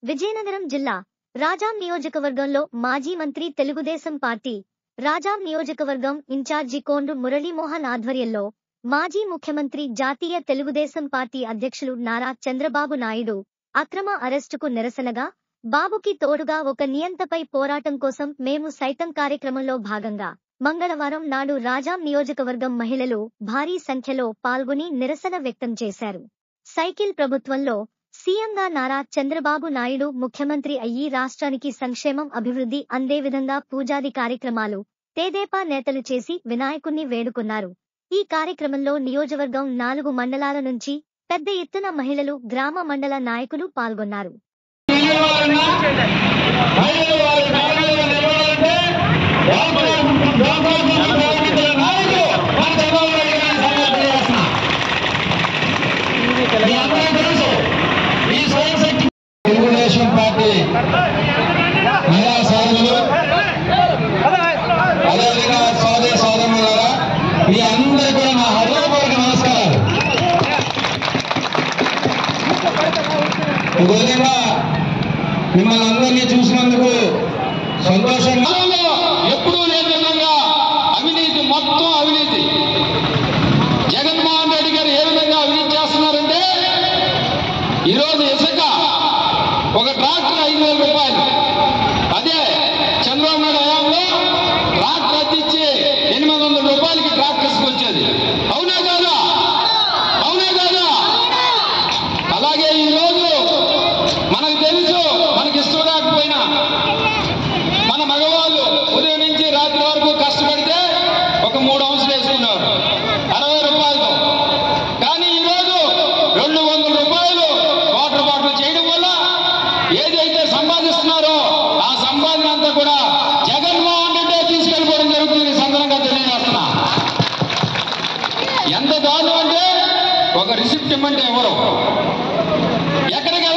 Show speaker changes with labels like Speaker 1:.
Speaker 1: విజయనగరం జిల్లా రాజాం నియోజకవర్గంలో మాజీ మంత్రి తెలుగుదేశం పార్టీ రాజాం నియోజకవర్గం ఇన్ఛార్జి కోండ్రు మురళీమోహన్ ఆధ్వర్యంలో మాజీ ముఖ్యమంత్రి జాతీయ తెలుగుదేశం పార్టీ అధ్యక్షులు నారా చంద్రబాబు నాయుడు అక్రమ అరెస్టుకు నిరసనగా బాబుకి తోడుగా ఒక నియంతపై పోరాటం కోసం మేము సైతం కార్యక్రమంలో భాగంగా మంగళవారం నాడు రాజాం నియోజకవర్గం మహిళలు భారీ సంఖ్యలో పాల్గొని నిరసన వ్యక్తం చేశారు సైకిల్ ప్రభుత్వంలో సీఎంగా నారా చంద్రబాబు నాయుడు ముఖ్యమంత్రి అయ్యి రాష్ట్రానికి సంక్షేమం అభివృద్ధి అందే విధంగా పూజాది కార్యక్రమాలు తేదేపా నేతలు చేసి వినాయకుణ్ణి వేడుకున్నారు ఈ కార్యక్రమంలో నియోజకవర్గం నాలుగు మండలాల నుంచి పెద్ద ఎత్తున మహిళలు గ్రామ మండల నాయకులు పాల్గొన్నారు
Speaker 2: మహిళలు వారి నాయకులుగా నిలవాలంటే వ్యాపారం- వ్యాపారం చేసే నాయకులు మన చంద్రబాబు నాయుడు గారిని సమర్థన చేస్తున్నా. మీ అందరికీ తెలుసు ఈ స్వయం శక్తి తెలుగుదేశం పార్టీ మహిళా సోదరులు అదేవిధంగా సోదరి సోదరులారా మీ అందరికీ కూడా నా హృదయపూర్వక నమస్కారాలు ఒక విధంగా మిమ్మల్ని అందరినీ చూసినందుకు సంతోషంగా ఎప్పుడూ లేని విధంగా అవినీతి మొత్తం అవినీతి జగన్మోహన్ రెడ్డి గారు ఏ విధంగా అవినీతి చేస్తున్నారంటే ఈరోజు ఇసుక ఒక ట్రాక్టర్ ఐదు వేల రూపాయలు అదే చంద్రబాబు నాయుడు హయాంలో ట్రాక్టర్ అద్దిచ్చి ఎనిమిది వందల రూపాయలకి ట్రాక్టర్స్ వచ్చేది అవునా కాదా అవునా కాదా అలాగే ఈరోజు మనకు తెలుసు మనకి ఇష్టం లేకపోయినా మన మగవాళ్ళు ఉదయం నుంచి రాత్రి వరకు కష్టపడితే ఒక మూడు అంశాలు వేసుకున్నారు అరవై రూపాయలతో కానీ ఈరోజు రెండు వందల రూపాయలు వాటర్ బాటిల్ చేయడం వల్ల ఏదైతే సంపాదిస్తున్నారో ఆ సంపాదన అంతా కూడా జగన్మోహన్ రెడ్డి తీసుకెళ్ళిపోవడం జరుగుతుంది ఈ సందర్భంగా తెలియజేస్తున్నా ఎంత దారుణం అంటే ఒక రిసిప్ట్ ఇమ్మంటే ఎవరు ఎక్కడికి